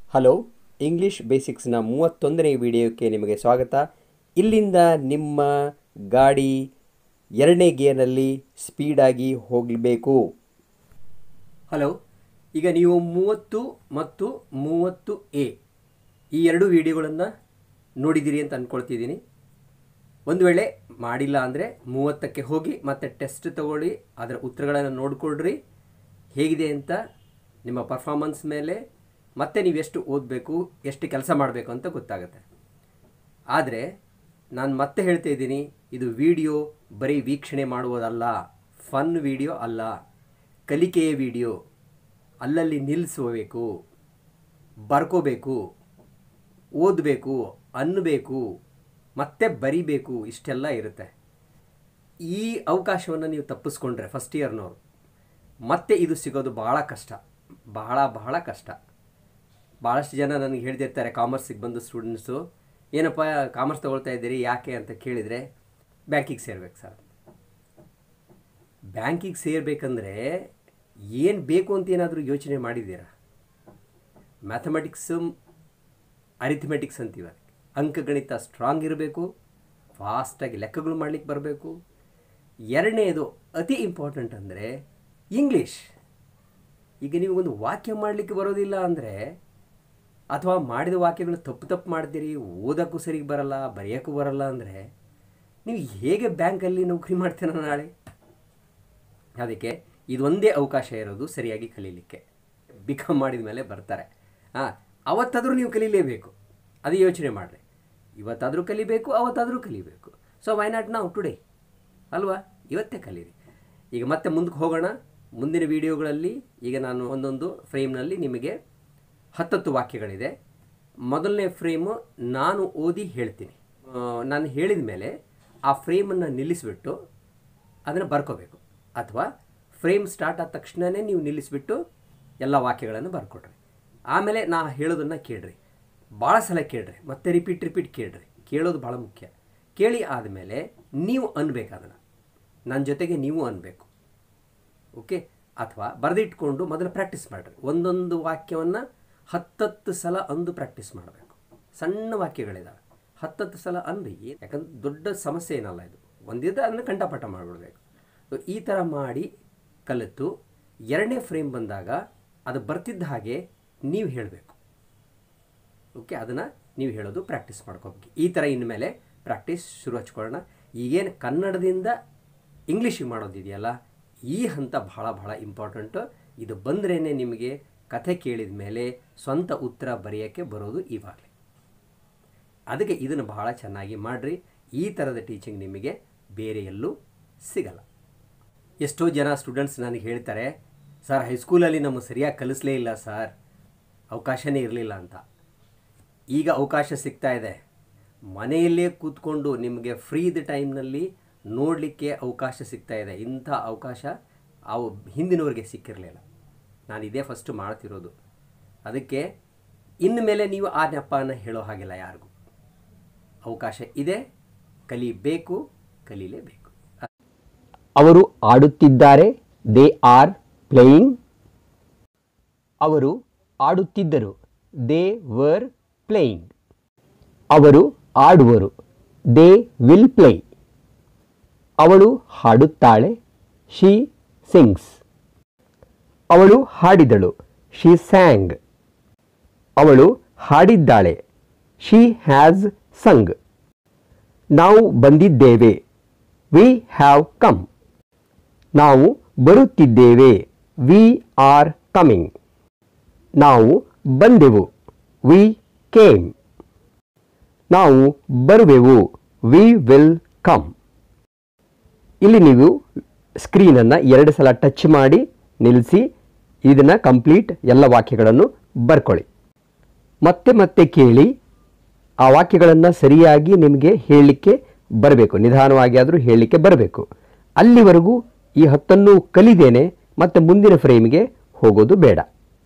hello English ಬೇಸಿಕ್ಸ್ನ ಮೂವತ್ತೊಂದನೇ ವಿಡಿಯೋಕ್ಕೆ ನಿಮಗೆ ಸ್ವಾಗತ ಇಲ್ಲಿಂದ ನಿಮ್ಮ ಗಾಡಿ ಎರಡನೇ ಗೇರ್ನಲ್ಲಿ ಸ್ಪೀಡಾಗಿ ಹೋಗಬೇಕು ಹಲೋ ಈಗ ನೀವು ಮೂವತ್ತು ಮತ್ತು ಮೂವತ್ತು ಎ ಈ ಎರಡು ವಿಡಿಯೋಗಳನ್ನು ನೋಡಿದ್ದೀರಿ ಅಂತ ಅಂದ್ಕೊಳ್ತಿದ್ದೀನಿ ಒಂದು ವೇಳೆ ಮಾಡಿಲ್ಲ ಅಂದರೆ ಮೂವತ್ತಕ್ಕೆ ಹೋಗಿ ಮತ್ತೆ ಟೆಸ್ಟ್ ತಗೊಳ್ಳಿ ಅದರ ಉತ್ತರಗಳನ್ನು ನೋಡಿಕೊಡ್ರಿ ಹೇಗಿದೆ ಅಂತ ನಿಮ್ಮ ಪರ್ಫಾರ್ಮೆನ್ಸ್ ಮೇಲೆ ಮತ್ತೆ ನೀವು ಎಷ್ಟು ಓದಬೇಕು ಎಷ್ಟು ಕೆಲಸ ಮಾಡಬೇಕು ಅಂತ ಗೊತ್ತಾಗುತ್ತೆ ಆದರೆ ನಾನು ಮತ್ತೆ ಹೇಳ್ತಾ ಇದ್ದೀನಿ ಇದು ವಿಡಿಯೋ ಬರೀ ವೀಕ್ಷಣೆ ಮಾಡುವುದಲ್ಲ ಫನ್ ವಿಡಿಯೋ ಅಲ್ಲ ಕಲಿಕೆಯ ವಿಡಿಯೋ ಅಲ್ಲಲ್ಲಿ ನಿಲ್ಲಿಸಬೇಕು ಬರ್ಕೋಬೇಕು ಓದಬೇಕು ಅನ್ನಬೇಕು ಮತ್ತೆ ಬರಿಬೇಕು ಇಷ್ಟೆಲ್ಲ ಇರುತ್ತೆ ಈ ಅವಕಾಶವನ್ನು ನೀವು ತಪ್ಪಿಸ್ಕೊಂಡ್ರೆ ಫಸ್ಟ್ ಇಯರ್ನವರು ಮತ್ತೆ ಇದು ಸಿಗೋದು ಭಾಳ ಕಷ್ಟ ಬಹಳ ಬಹಳ ಕಷ್ಟ ಭಾಳಷ್ಟು ಜನ ನನಗೆ ಹೇಳ್ತಿರ್ತಾರೆ ಕಾಮರ್ಸಿಗೆ ಬಂದು ಸ್ಟೂಡೆಂಟ್ಸು ಏನಪ್ಪ ಕಾಮರ್ಸ್ ತೊಗೊಳ್ತಾ ಇದ್ದೀರಿ ಯಾಕೆ ಅಂತ ಕೇಳಿದರೆ ಬ್ಯಾಂಕಿಗೆ ಸೇರ್ಬೇಕು ಸರ್ ಬ್ಯಾಂಕಿಗೆ ಸೇರಬೇಕಂದ್ರೆ ಏನು ಬೇಕು ಅಂತ ಏನಾದರೂ ಯೋಚನೆ ಮಾಡಿದ್ದೀರಾ ಮ್ಯಾಥಮೆಟಿಕ್ಸು ಅರಿಥಮೆಟಿಕ್ಸ್ ಅಂತೀವಿ ಅದಕ್ಕೆ ಅಂಕಗಣಿತ ಸ್ಟ್ರಾಂಗ್ ಇರಬೇಕು ಫಾಸ್ಟಾಗಿ ಲೆಕ್ಕಗಳು ಮಾಡಲಿಕ್ಕೆ ಬರಬೇಕು ಎರಡನೇದು ಅತಿ ಇಂಪಾರ್ಟೆಂಟ್ ಅಂದರೆ ಇಂಗ್ಲೀಷ್ ಈಗ ನೀವೊಂದು ವಾಕ್ಯ ಮಾಡಲಿಕ್ಕೆ ಬರೋದಿಲ್ಲ ಅಂದರೆ ಅಥವಾ ಮಾಡಿದ ವಾಕ್ಯಗಳು ತಪ್ಪು ತಪ್ಪು ಮಾಡ್ತೀರಿ ಓದೋಕ್ಕೂ ಸರಿಗೆ ಬರಲ್ಲ ಬರೆಯೋಕ್ಕೂ ಬರಲ್ಲ ಅಂದರೆ ನೀವು ಹೇಗೆ ಬ್ಯಾಂಕಲ್ಲಿ ನೌಕರಿ ಮಾಡ್ತೀರ ನಾಳೆ ಅದಕ್ಕೆ ಇದೊಂದೇ ಅವಕಾಶ ಇರೋದು ಸರಿಯಾಗಿ ಕಲೀಲಿಕ್ಕೆ ಬಿಕಾಮ್ ಮಾಡಿದ ಮೇಲೆ ಬರ್ತಾರೆ ಹಾಂ ಅವತ್ತಾದರೂ ನೀವು ಕಲೀಲೇಬೇಕು ಅದು ಯೋಚನೆ ಮಾಡಿರಿ ಇವತ್ತಾದರೂ ಕಲಿಬೇಕು ಅವತ್ತಾದರೂ ಕಲಿಬೇಕು ಸೊ ವೈ ನಾಟ್ ನಾವು ಟುಡೇ ಅಲ್ವಾ ಇವತ್ತೇ ಕಲೀರಿ ಈಗ ಮತ್ತೆ ಮುಂದಕ್ಕೆ ಹೋಗೋಣ ಮುಂದಿನ ವಿಡಿಯೋಗಳಲ್ಲಿ ಈಗ ನಾನು ಒಂದೊಂದು ಫ್ರೇಮ್ನಲ್ಲಿ ನಿಮಗೆ ಹತ್ತತ್ತು ವಾಕ್ಯಗಳಿದೆ ಮೊದಲನೇ ಫ್ರೇಮು ನಾನು ಓದಿ ಹೇಳ್ತೀನಿ ಆ, ನಾನು ಹೇಳಿದ ಮೇಲೆ ಆ ಫ್ರೇಮನ್ನು ನಿಲ್ಲಿಸಿಬಿಟ್ಟು ಅದನ್ನು ಬರ್ಕೋಬೇಕು ಅಥವಾ ಫ್ರೇಮ್ ಸ್ಟಾರ್ಟ್ ಆದ ತಕ್ಷಣವೇ ನೀವು ನಿಲ್ಲಿಸಿಬಿಟ್ಟು ಎಲ್ಲ ವಾಕ್ಯಗಳನ್ನು ಬರ್ಕೊಡ್ರಿ ಆಮೇಲೆ ನಾ ಹೇಳೋದನ್ನು ಕೇಳ್ರಿ ಭಾಳ ಸಲ ಕೇಳ್ರಿ ಮತ್ತೆ ರಿಪೀಟ್ ರಿಪೀಟ್ ಕೇಳ್ರಿ ಕೇಳೋದು ಭಾಳ ಮುಖ್ಯ ಕೇಳಿ ಆದಮೇಲೆ ನೀವು ಅನ್ಬೇಕು ಅದನ್ನು ನನ್ನ ಜೊತೆಗೆ ನೀವು ಅನ್ಬೇಕು ಓಕೆ ಅಥವಾ ಬರೆದಿಟ್ಕೊಂಡು ಮೊದಲು ಪ್ರಾಕ್ಟೀಸ್ ಮಾಡಿರಿ ಒಂದೊಂದು ವಾಕ್ಯವನ್ನು ಹತ್ತತ್ತು ಸಲ ಅಂದು ಪ್ರಾಕ್ಟೀಸ್ ಮಾಡಬೇಕು ಸಣ್ಣ ವಾಕ್ಯಗಳಿದ್ದಾವೆ ಹತ್ತತ್ತು ಸಲ ಅನ್ರಿ ಯಾಕಂದ್ರೆ ದೊಡ್ಡ ಸಮಸ್ಯೆ ಏನಲ್ಲ ಇದು ಒಂದಿದ್ದ ಅದನ್ನು ಕಂಠಪಾಠ ಮಾಡಿಬಿಡ್ಬೇಕು ಸೊ ಈ ಥರ ಮಾಡಿ ಕಲಿತು ಎರಡನೇ ಫ್ರೇಮ್ ಬಂದಾಗ ಅದು ಬರ್ತಿದ್ದ ಹಾಗೆ ನೀವು ಹೇಳಬೇಕು ಓಕೆ ಅದನ್ನು ನೀವು ಹೇಳೋದು ಪ್ರಾಕ್ಟೀಸ್ ಮಾಡ್ಕೋಬೇಕು ಈ ಥರ ಇನ್ಮೇಲೆ ಪ್ರಾಕ್ಟೀಸ್ ಶುರು ಹಚ್ಕೊಳ್ಳೋಣ ಈಗೇನು ಕನ್ನಡದಿಂದ ಇಂಗ್ಲೀಷಿಗೆ ಮಾಡೋದಿದೆಯಲ್ಲ ಈ ಹಂತ ಭಾಳ ಭಾಳ ಇಂಪಾರ್ಟೆಂಟು ಇದು ಬಂದ್ರೇ ನಿಮಗೆ ಕಥೆ ಕೇಳಿದ ಮೇಲೆ ಸ್ವಂತ ಉತ್ತರ ಬರೆಯೋಕ್ಕೆ ಬರೋದು ಇವಾಗಲೇ ಅದಕ್ಕೆ ಇದನ್ನು ಬಹಳ ಚೆನ್ನಾಗಿ ಮಾಡಿರಿ ಈ ಥರದ ಟೀಚಿಂಗ್ ನಿಮಗೆ ಬೇರೆ ಎಲ್ಲೂ ಸಿಗಲ್ಲ ಎಷ್ಟೋ ಜನ ಸ್ಟೂಡೆಂಟ್ಸ್ ನನಗೆ ಹೇಳ್ತಾರೆ ಸರ್ ಹೈಸ್ಕೂಲಲ್ಲಿ ನಮಗೆ ಸರಿಯಾಗಿ ಕಲಿಸ್ಲೇ ಇಲ್ಲ ಸರ್ ಅವಕಾಶನೇ ಇರಲಿಲ್ಲ ಅಂತ ಈಗ ಅವಕಾಶ ಸಿಗ್ತಾ ಇದೆ ಮನೆಯಲ್ಲೇ ಕೂತ್ಕೊಂಡು ನಿಮಗೆ ಫ್ರೀದ ಟೈಮ್ನಲ್ಲಿ ನೋಡಲಿಕ್ಕೆ ಅವಕಾಶ ಸಿಗ್ತಾ ಇದೆ ಇಂಥ ಅವಕಾಶ ಅವು ಹಿಂದಿನವ್ರಿಗೆ ಸಿಕ್ಕಿರಲಿಲ್ಲ ನಾನು ಇದೇ ಫಸ್ಟು ಮಾಡ್ತಿರೋದು ಅದಕ್ಕೆ ಇನ್ನು ಮೇಲೆ ನೀವು ಆ ನೆಪನ ಹೇಳೋ ಹಾಗಿಲ್ಲ ಯಾರಿಗೂ ಅವಕಾಶ ಇದೆ ಕಲಿಬೇಕು ಕಲೀಲೇಬೇಕು ಅವರು ಆಡುತ್ತಿದ್ದಾರೆ ದೇ ಆರ್ ಪ್ಲೇಯಿಂಗ್ ಅವರು ಆಡುತ್ತಿದ್ದರು ದೇ ವರ್ ಪ್ಲೇಯಿಂಗ್ ಅವರು ಆಡುವರು ದೇ ವಿಲ್ ಪ್ಲೇ ಅವಳು ಹಾಡುತ್ತಾಳೆ ಶಿ ಸಿಂಗ್ಸ್ ಅವಳು ಹಾಡಿದಳು ಶಿ ಸ್ಯಾಂಗ್ ಅವಳು ಹಾಡಿದ್ದಾಳೆ ಶಿ ಹ್ಯಾಸ್ ಸಂಗ್ ನಾವು ಬಂದಿದ್ದೇವೆ ವಿ ಹ್ಯಾವ್ ಕಮ್ ನಾವು ಬರುತ್ತಿದ್ದೇವೆ ವಿ ಆರ್ ಕಮಿಂಗ್ ನಾವು ಬಂದೆವು ವಿ ಕೇಮ್ ನಾವು ಬರುವೆವು ವಿ ವಿಲ್ ಕಮ್ ಇಲ್ಲಿ ನೀವು ಸ್ಕ್ರೀನನ್ನು ಎರಡು ಸಲ ಟಚ್ ಮಾಡಿ ನಿಲ್ಲಿಸಿ ಇದನ್ನು ಕಂಪ್ಲೀಟ್ ಎಲ್ಲ ವಾಕ್ಯಗಳನ್ನು ಬರ್ಕೊಳ್ಳಿ ಮತ್ತೆ ಮತ್ತೆ ಕೇಳಿ ಆ ವಾಕ್ಯಗಳನ್ನು ಸರಿಯಾಗಿ ನಿಮಗೆ ಹೇಳಲಿಕ್ಕೆ ಬರಬೇಕು ನಿಧಾನವಾಗಿ ಆದರೂ ಹೇಳಲಿಕ್ಕೆ ಬರಬೇಕು ಅಲ್ಲಿವರೆಗೂ ಈ ಹತ್ತನ್ನು ಕಲಿದೇನೆ ಮತ್ತೆ ಮುಂದಿನ ಫ್ರೇಮ್ಗೆ ಹೋಗೋದು ಬೇಡ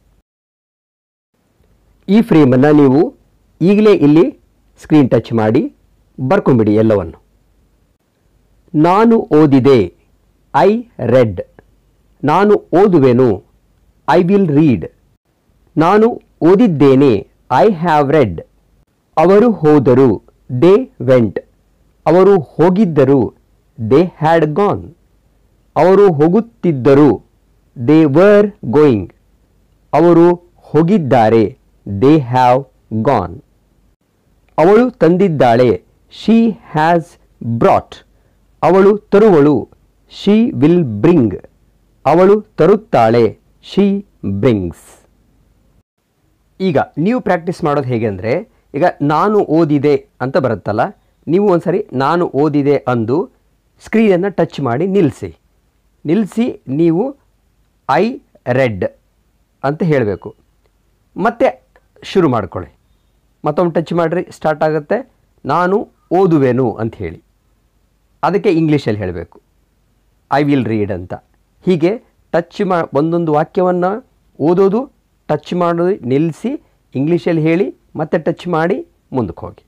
ಈ ಫ್ರೇಮನ್ನು ನೀವು ಈಗಲೇ ಇಲ್ಲಿ ಸ್ಕ್ರೀನ್ ಟಚ್ ಮಾಡಿ ಬರ್ಕೊಂಬಿಡಿ ಎಲ್ಲವನ್ನು ನಾನು ಓದಿದೆ ಐ ರೆಡ್ ನಾನು ಓದುವೆನು ಐ ವಿಲ್ ರೀಡ್ ನಾನು ಓದಿದ್ದೇನೆ ಐ ಹ್ಯಾವ್ ರೆಡ್ ಅವರು ಹೋದರು ದೇ ವೆಂಟ್ ಅವರು ಹೋಗಿದ್ದರು ದೇ ಹ್ಯಾಡ್ ಗಾನ್ ಅವರು ಹೋಗುತ್ತಿದ್ದರು ದೇ ವರ್ ಗೋಯಿಂಗ್ ಅವರು ಹೋಗಿದ್ದಾರೆ ದೇ ಹ್ಯಾವ್ ಗಾನ್ ಅವಳು ತಂದಿದ್ದಾಳೆ ಶಿ ಹ್ಯಾಸ್ ಬ್ರಾಟ್ ಅವಳು ತರುವಳು ಶಿ ವಿಲ್ ಬ್ರಿಂಗ್ ಅವಳು ತರುತ್ತಾಳೆ ಶಿ ಬ್ರಿಂಗ್ಸ್ ಈಗ ನೀವು ಪ್ರಾಕ್ಟೀಸ್ ಮಾಡೋದು ಹೇಗೆ ಅಂದರೆ ಈಗ ನಾನು ಓದಿದೆ ಅಂತ ಬರುತ್ತಲ್ಲ ನೀವು ಒಂದ್ಸರಿ ನಾನು ಓದಿದೆ ಅಂದು ಸ್ಕ್ರೀನನ್ನು ಟಚ್ ಮಾಡಿ ನಿಲ್ಲಿಸಿ ನಿಲ್ಲಿಸಿ ನೀವು ಐ ರೆಡ್ ಅಂತ ಹೇಳಬೇಕು ಮತ್ತೆ ಶುರು ಮಾಡ್ಕೊಳ್ಳಿ ಮತ್ತೊಮ್ಮೆ ಟಚ್ ಮಾಡಿರಿ ಸ್ಟಾರ್ಟ್ ಆಗುತ್ತೆ ನಾನು ಓದುವೆನು ಅಂತ ಹೇಳಿ ಅದಕ್ಕೆ ಇಂಗ್ಲೀಷಲ್ಲಿ ಹೇಳಬೇಕು ಐ ವಿಲ್ ರೀಡ್ ಅಂತ ಹೀಗೆ ಟಚ್ ಮಾ ಒಂದೊಂದು ವಾಕ್ಯವನ್ನು ಓದೋದು ಟಚ್ ಮಾಡೋದು ನಿಲ್ಲಿಸಿ ಇಂಗ್ಲೀಷಲ್ಲಿ ಹೇಳಿ ಮತ್ತೆ ಟಚ್ ಮಾಡಿ ಮುಂದಕ್ಕೆ ಹೋಗಿ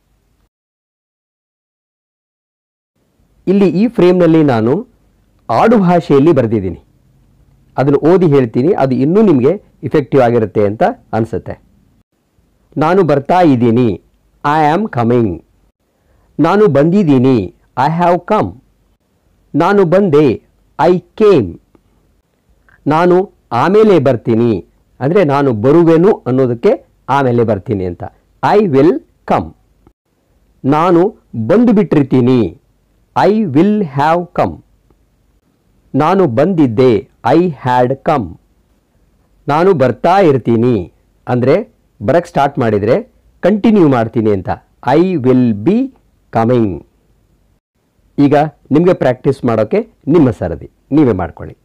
ಇಲ್ಲಿ ಈ ಫ್ರೇಮ್ನಲ್ಲಿ ನಾನು ಆಡು ಭಾಷೆಯಲ್ಲಿ ಬರೆದಿದ್ದೀನಿ ಅದನ್ನು ಓದಿ ಹೇಳ್ತೀನಿ ಅದು ಇನ್ನೂ ನಿಮಗೆ ಇಫೆಕ್ಟಿವ್ ಆಗಿರುತ್ತೆ ಅಂತ ಅನಿಸುತ್ತೆ ನಾನು ಬರ್ತಾ ಇದ್ದೀನಿ ಐ ಆಮ್ ಕಮಿಂಗ್ ನಾನು ಬಂದಿದ್ದೀನಿ ಐ ಹ್ಯಾವ್ ಕಮ್ ನಾನು ಬಂದೆ ಐ ಕೇಮ್ ನಾನು ಆಮೇಲೆ ಬರ್ತೀನಿ ಅಂದರೆ ನಾನು ಬರುವೆನು ಅನ್ನೋದಕ್ಕೆ ಆಮೇಲೆ ಬರ್ತೀನಿ ಅಂತ ಐ ವಿಲ್ ಕಮ್ ನಾನು ಬಂದು ಬಿಟ್ಟಿರ್ತೀನಿ ಐ ವಿಲ್ ಹ್ಯಾವ್ ಕಮ್ ನಾನು ಬಂದಿದ್ದೆ ಐ ಹ್ಯಾಡ್ ಕಮ್ ನಾನು ಬರ್ತಾ ಇರ್ತೀನಿ ಅಂದರೆ ಬರಕ್ಕೆ ಸ್ಟಾರ್ಟ್ ಮಾಡಿದರೆ ಕಂಟಿನ್ಯೂ ಮಾಡ್ತೀನಿ ಅಂತ ಐ ವಿಲ್ ಬಿ ಕಮಿಂಗ್ ಈಗ ನಿಮಗೆ ಪ್ರಾಕ್ಟೀಸ್ ಮಾಡೋಕ್ಕೆ ನಿಮ್ಮ ಸರದಿ ನೀವೇ ಮಾಡ್ಕೊಳ್ಳಿ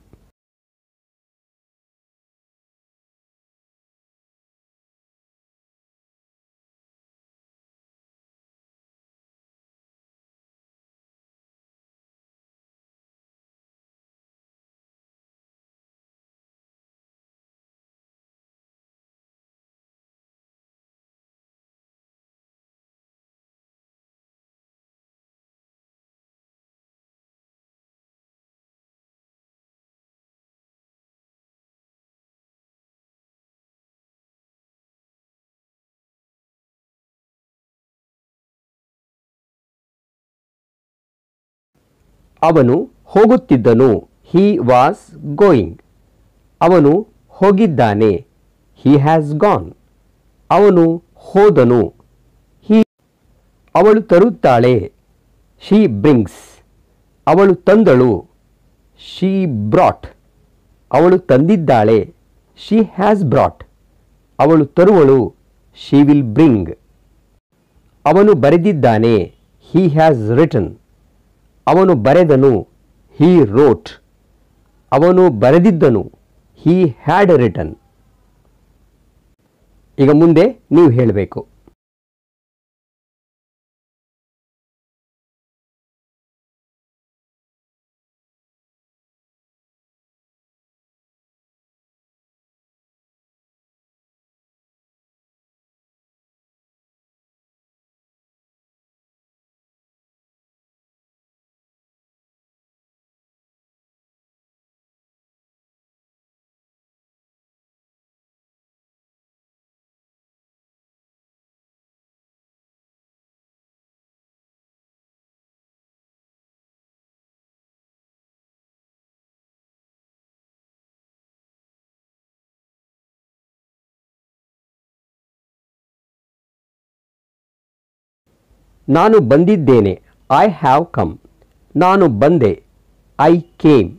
ಅವನು ಹೋಗುತ್ತಿದ್ದನು ಹಿ ವಾಸ್ ಗೋಯಿಂಗ್ ಅವನು ಹೋಗಿದ್ದಾನೆ ಹಿ ಹ್ಯಾಸ್ ಗಾನ್ ಅವನು ಹೋದನು ಹಿ ಅವಳು ತರುತ್ತಾಳೆ ಶಿ ಬ್ರಿಂಗ್ಸ್ ಅವಳು ತಂದಳು ಶಿ ಬ್ರಾಟ್ ಅವಳು ತಂದಿದ್ದಾಳೆ ಶಿ ಹ್ಯಾಸ್ ಬ್ರಾಟ್ ಅವಳು ತರುವಳು ಶಿ ವಿಲ್ ಬ್ರಿಂಗ್ ಅವನು ಬರೆದಿದ್ದಾನೆ ಹಿ ಹ್ಯಾಸ್ ರಿಟನ್ ಅವನು ಬರೆದನು ಹೀ ರೋಟ್ ಅವನು ಬರೆದಿದ್ದನು ಹೀ ಹ್ಯಾಡ್ ರಿಟನ್ ಈಗ ಮುಂದೆ ನೀವು ಹೇಳಬೇಕು ನಾನು ಬಂದಿದ್ದೇನೆ ಐ ಹ್ಯಾವ್ ಕಮ್ ನಾನು ಬಂದೆ ಐ ಕೇಮ್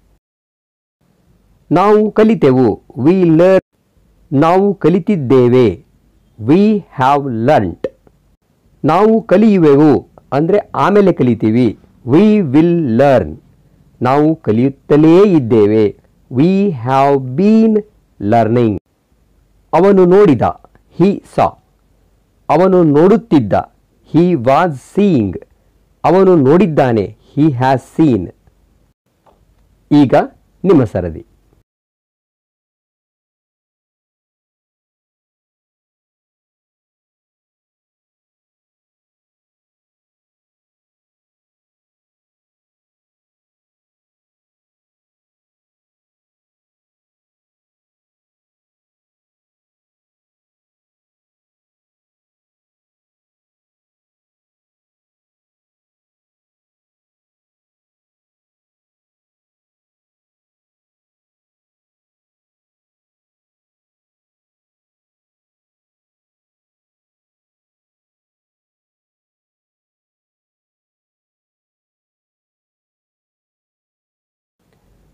ನಾವು ಕಲಿತೆವು ವಿ ಲರ್ನ್ ನಾವು ಕಲಿತಿದ್ದೇವೆ ವಿ ಹ್ಯಾವ್ ಲರ್ನ್ಟ್ ನಾವು ಕಲಿಯುವೆವು ಅಂದರೆ ಆಮೇಲೆ ಕಲಿತೀವಿ ವಿ ವಿಲ್ ಲರ್ನ್ ನಾವು ಕಲಿಯುತ್ತಲೇ ಇದ್ದೇವೆ ವಿ ಹ್ಯಾವ್ ಬೀನ್ ಲರ್ನಿಂಗ್ ಅವನು ನೋಡಿದ ಹಿ ಸಾ ಅವನು ನೋಡುತ್ತಿದ್ದ ಹಿ ವಾಸ್ ಸೀಯಿಂಗ್ ಅವನು ನೋಡಿದ್ದಾನೆ ಹಿ ಹ್ಯಾಸ್ ಸೀನ್ ಈಗ ನಿಮ್ಮ ಸರದಿ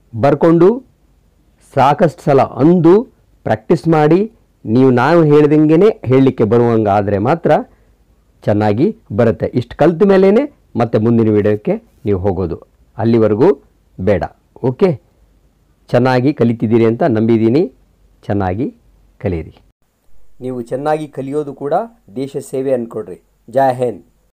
ಬರ್ಕೊಂಡು ಸಾಕಷ್ಟು ಸಲ ಅಂದು ಪ್ರಾಕ್ಟೀಸ್ ಮಾಡಿ ನೀವು ನಾನು ಹೇಳ್ದಂಗೆ ಹೇಳಲಿಕ್ಕೆ ಬರುವಂಗಾದರೆ ಮಾತ್ರ ಚೆನ್ನಾಗಿ ಬರುತ್ತೆ ಇಷ್ಟು ಕಲ್ತ ಮೇಲೇ ಮತ್ತೆ ಮುಂದಿನ ವಿಡಿಯೋಕ್ಕೆ ನೀವು ಹೋಗೋದು ಅಲ್ಲಿವರೆಗೂ ಬೇಡ ಓಕೆ ಚೆನ್ನಾಗಿ ಕಲಿತಿದ್ದೀರಿ ಅಂತ ನಂಬಿದ್ದೀನಿ ಚೆನ್ನಾಗಿ ಕಲೀರಿ ನೀವು ಚೆನ್ನಾಗಿ ಕಲಿಯೋದು ಕೂಡ ದೇಶ ಸೇವೆ ಅಂದ್ಕೊಡ್ರಿ ಜೈ ಹಿಂದ್